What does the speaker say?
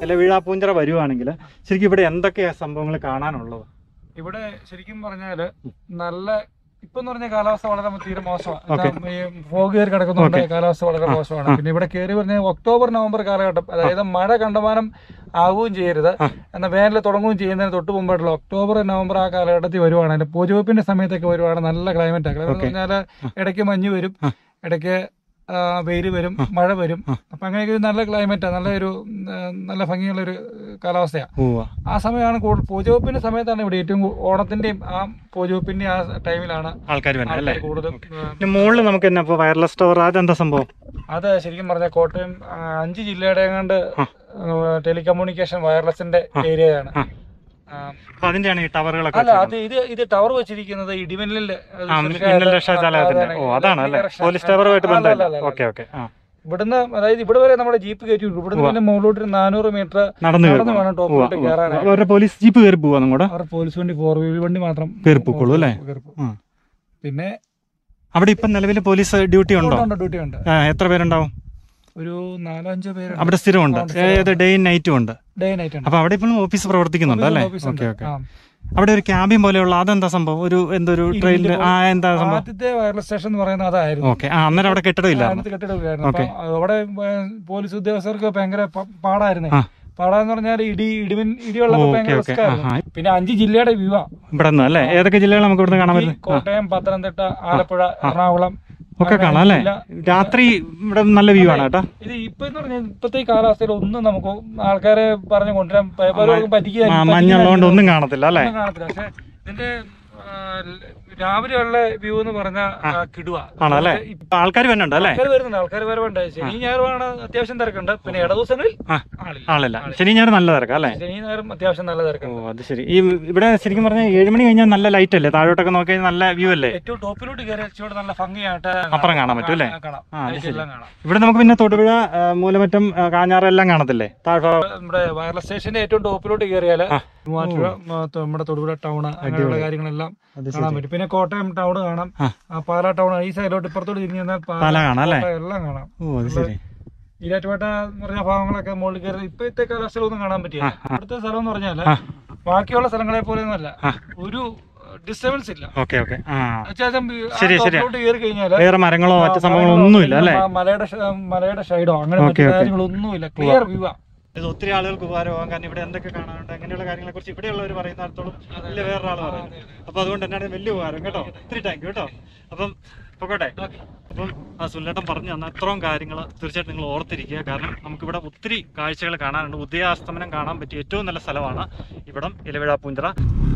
ഇലവീഴ പൂഞ്ചിറ വരുവാണെങ്കിൽ ശരിക്കും ഇവിടെ എന്തൊക്കെയാ സംഭവങ്ങൾ കാണാനുള്ളത് ഇവിടെ ശരിക്കും പറഞ്ഞാല് നല്ല ഇപ്പൊ എന്ന് പറഞ്ഞ കാലാവസ്ഥ വളരെ തീരെ മോശമാണ് Okay. ഫോഗ് കയറി കിടക്കുന്നുണ്ട് Okay. കാലാവസ്ഥ വളരെ ആ, മോശമാണ് ആ. പിന്നെ ഇവിടെ കയറി പറഞ്ഞ ഒക്ടോബർ നവംബർ കാലഘട്ടം അതായത് മഴ കണ്ടമാനം ആവുകയും ചെയ്യരുത് ആ. എന്നാൽ വേനൽ തുടങ്ങുകയും ചെയ്യുന്നതിന് തൊട്ട് മുമ്പായിട്ടുള്ള ഒക്ടോബർ നവംബർ ആ കാലഘട്ടത്തിൽ വരുവാണെങ്കിൽ പൂജവെപ്പിന്റെ സമയത്തൊക്കെ വരുവാണ് നല്ല ക്ലൈമറ്റ് ക്ലൈമറ്റ് Okay. പറഞ്ഞാൽ ഇടയ്ക്ക് മഞ്ഞ് വരും ആ. ഇടയ്ക്ക് ആ, വെയിൽ വരും മഴ വരും ആ. അപ്പൊ അങ്ങനെയൊക്കെ ഒരു നല്ല ക്ലൈമറ്റാണ് നല്ലൊരു ഉം, നല്ല ഭംഗിയുള്ള ഒരു കാലാവസ്ഥയാണ് പോവാ ആ സമയമാണ് കൂടുതൽ പൂജവെപ്പിന്റെ സമയത്താണ് ഇവിടെ ഏറ്റവും കൂ- ഓണത്തിന്റെയും ആ പൂജവെപ്പിന്റെയും ആ ടൈമിലാണ് ആൾക്കാർ വരുന്നത് അല്ലേ ആൾക്കാർ കൂടുതലും ഏഹ്, പിന്നെ മുകളിൽ നമുക്ക് തന്നെ ഇപ്പോൾ വയർലെസ് ടവർ അതെന്താ സംഭവം അത് ശരിക്കും പറഞ്ഞ കോട്ടയം ആ, അഞ്ച് ജില്ലയുടെ എങ്ങാണ്ട് ആ. ടെലികമ്മ്യൂണിക്കേഷൻ വയർലെസിന്റെ ഏരിയയാണ് ആ. അപ്പൊ അതിന്റെയാണ് ഈ ടവറുകളൊക്കെ അല്ല വെച്ചേക്കുന്നത്. അത് ഇത് ഇത് ടവർ വെച്ചിരിക്കുന്നത് ഇടിമിന്നലിൽ ആ മിന്നൽ രക്ഷാചാലയത്തിന്റെ ഓ അതാണ് അല്ലേ പോലീസ് ടവറുമായിട്ട് ബന്ധമില്ല ഓക്കെ ഓക്കെ ആ ഇവിടുന്ന് അതായത് ഇവിടെ വരെ നമ്മുടെ ജീപ്പ് കയറ്റി വിട്ടു ഇവിടുന്ന് പിന്നെ മുകളിലോട്ട് ഒരു നാനൂറ് മീറ്റർ നടന്നു നടന്ന് കയറും വേണം ടോപ്പിലോട്ട് കയറാനായി അവരുടെ പോലീസ് ജീപ്പ് കയറി പോവാ നിങ്ങോട്ട് അവർ പോലീസ് വണ്ടി ഫോർ വീൽ വണ്ടി മാത്രം കയറി പോയിക്കോളൂ അല്ലേ? കയറി പോകും. ആ. പിന്നെ അവിടെ ഇപ്പം നിലവിൽ പോലീസ് ഡ്യൂട്ടി ഉണ്ടോ ഡ്യൂട്ടി ഉണ്ട് ആ, എത്ര പേരുണ്ടാവും ഒരു നാലോ അഞ്ചോ പേര് അവിടെ സ്ഥിരമുണ്ട് ഉണ്ട്, സ്ഥിരമുണ്ട്. ഏത് ഡേയും നൈറ്റും ഉണ്ട് ഡേ നൈറ്റ് ഉണ്ട് അപ്പൊ അവിടെ ഇപ്പോഴും ഓഫീസ് പ്രവർത്തിക്കുന്നുണ്ട് അല്ലേ ഓഫീസ് ഉണ്ട്. ഓക്കെ ഓക്കെ ആ. അവിടെ ഒരു ക്യാബിൻ പോലെയുള്ള അതെന്താ സംഭവം ഒരു എന്തൊരു ട്രെയിനിൽ ആ എന്താ സംഭവം ആദ്യത്തെ വയർലെസ് സ്റ്റേഷൻ എന്ന് പറയുന്നത് അതായിരുന്നു ഓക്കെ ആ അന്നേരം അവിടെ കെട്ടിടമില്ല അതിനകത്ത് കെട്ടിടമില്ലായിരുന്നു ഓക്കെ. അപ്പൊ അവിടെ ഏഹ്, പോലീസ് ഉദ്യോഗസ്ഥർക്ക് ഭയങ്കര പ- പാടായിരുന്നു ആ. പാടാന്ന് പറഞ്ഞാൽ ഇടി ഇടിമിൻ ഇടിവെള്ളമൊക്കെ ഓക്കെ ഭയങ്കര ഓക്കെ റിസ്ക് ആ ആയിരുന്നു ആ പിന്നെ അഞ്ച് ജില്ലയുടെ വ്യൂ ഇവിടെ നിന്ന് അല്ലേ ഏതൊക്കെ ജില്ലകൾ നമുക്ക് ഇവിടുന്ന് കാണാൻ പറ്റും കോട്ടയം പത്തനംതിട്ട ആലപ്പുഴ എറണാകുളം ഒക്കെ അങ്ങനെ കാണാം അല്ലേ ജില്ല. രാത്രി ഇവിടെ നല്ല വ്യൂ ആണ് കേട്ടോ ഇത് ഇപ്പൊ എന്ന് പറഞ്ഞാൽ ഇപ്പത്തെ ഈ കാലാവസ്ഥയിൽ ഒന്നും നമുക്ക് ആൾക്കാരെ പറഞ്ഞു കൊണ്ടുവരാൻ പ- പലർക്കും പറ്റിക്കാൻ ആ, മഞ്ഞുള്ളതുകൊണ്ട് ഒന്നും കാണത്തില്ല അല്ലേ ഒന്നും കാണത്തില്ല പക്ഷെ ഇതിന്റെ ആ, രാവിലെയുള്ള വ്യൂ എന്ന് പറഞ്ഞാൽ കിടുവ ആണല്ലേ ആൾക്കാർ വരുന്നുണ്ട് അല്ലേ ആൾക്കാർ വരുന്നുണ്ട് ആൾക്കാർ വരവുണ്ട് ശനി ഞായറുമാണ് അത്യാവശ്യം തിരക്കുണ്ട് പിന്നെ ഇട ദിവസങ്ങളിൽ ആ. ആളില്ല ആളില്ല ശനി ഞായർ നല്ല തിരക്കാം അല്ലേ ശനി ഞായറും അത്യാവശ്യം നല്ല ഓ തിരക്കുണ്ട് അത് ശരി ഈ ഇവിടെ ശരിക്കും പറഞ്ഞാൽ ഏഴ് മണി കഴിഞ്ഞാൽ നല്ല ലൈറ്റ് അല്ലേ താഴോട്ടൊക്കെ നോക്കി കഴിഞ്ഞാൽ നല്ല വ്യൂ അല്ലേ ഏറ്റവും ടോപ്പിലോട്ട് കയറി ഇച്ചിരി നല്ല ഭംഗിയായിട്ട് അപ്പുറം കാണാൻ പറ്റും അല്ലേ? കാണാം ആ, അത് Light എല്ലാം കാണാം ഇവിടെ നമുക്ക് പിന്നെ തൊടുപുഴ ആ, മൂലമറ്റം ആ, കാഞ്ഞാറ് എല്ലാം കാണത്തില്ലേ താഴെ നമ്മുടെ വയർലെസ് സ്റ്റേഷന്റെ ഏറ്റവും ടോപ്പിലോട്ട് കയറിയാല് ആ. മൂവാറ്റുപുഴ ആ, നമ്മുടെ തൊടുപുഴ ടൗൺ അങ്ങനെയുള്ള കാര്യങ്ങളെല്ലാം അത് കാണാൻ പറ്റും പിന്നെ കോട്ടയം ടൗൺ കാണാം ആ. ആ, പാലാ ടൗൺ ഈ സൈഡിലോട്ട് ഇപ്പുറത്തോട്ട് തിരിഞ്ഞു കഴിഞ്ഞാൽ പാലാ കാണാം അല്ലേ? കോട്ടയം എല്ലാം കാണാം ഓ അത് ശരി ഈരാറ്റുപേട്ട എന്ന് പറഞ്ഞ ഭാഗങ്ങളൊക്കെ മുകളിൽ കയറി ഇപ്പോഴത്തെ കാലാവസ്ഥയിലൊന്നും കാണാൻ പറ്റില്ല ഇവിടുത്തെ സ്ഥലം എന്ന് പറഞ്ഞാല് ആ. ബാക്കിയുള്ള സ്ഥലങ്ങളെ പോലെ ഒന്നുമല്ല ആ. ഒരു ഡിസ്റ്റർബൻസ് ഇല്ല ഓക്കെ ഓക്കെ ആ അത്യാവശ്യം ആ ശരി, ശരി. ടോപ്പിലോട്ട് കയറി കഴിഞ്ഞാല് വേറെ മരങ്ങളോ മറ്റു ആ, സംഭവങ്ങളോ മലകളോ, ഒന്നുമില്ല അല്ലേ ആ മലയുടെ ഷ- മലയുടെ ഷൈഡോ അങ്ങനെ ഓക്കേ, മറ്റു ഓക്കേ. കാര്യങ്ങളൊന്നുമില്ല ക്ലിയർ വ്യൂ ആ ഇത് ഒത്തിരി ആളുകൾക്ക് ഉപകാരമാകാം കാരണം ഇവിടെ എന്തൊക്കെ കാണാനുണ്ട് അങ്ങനെയുള്ള കാര്യങ്ങളെ കുറിച്ച് ഇവിടെയുള്ളവർ പറയുന്നിടത്തോളം ഇല്ല വേറൊരാൾ പറയുന്നത് അപ്പൊ അതുകൊണ്ട് തന്നെയാണ് വലിയ ഉപകാരം കേട്ടോ ഒത്തിരി താങ്ക് യു കേട്ടോ അപ്പം പൊക്കോട്ടെ അപ്പം ആ സുല്ലേട്ടൻ പറഞ്ഞു തന്ന അത്രയും കാര്യങ്ങൾ തീർച്ചയായിട്ടും നിങ്ങൾ ഓർത്തിരിക്കുക കാരണം നമുക്കിവിടെ ഒത്തിരി കാഴ്ചകൾ കാണാനുണ്ട് ഉദയാസ്തമനം കാണാൻ പറ്റിയ ഏറ്റവും നല്ല സ്ഥലമാണ് ഇവിടം ഇലവിഴ പൂഞ്ചിറ